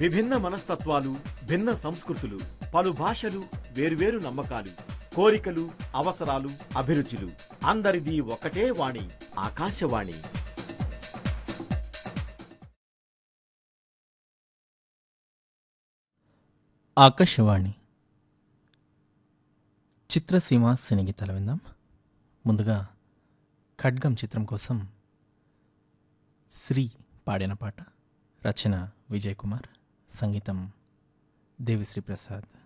విభిన్న మనస్తత్వాలు భిన్న సంస్కృతులు పలు భాషలు వేర్వేరు నమ్మకాలు కోరికలు అవసరాలు అభిరుచులు అందరిది ఒకటే వాణి ఆకాశవాణి ఆకాశవాణి చిత్రసీమ సినిగీతాలు విందాం ముందుగా ఖడ్గం చిత్రం కోసం శ్రీ పాడిన పాట రచన విజయ్ కుమార్ సంగీతం దేవిశ్రీ ప్రసాద్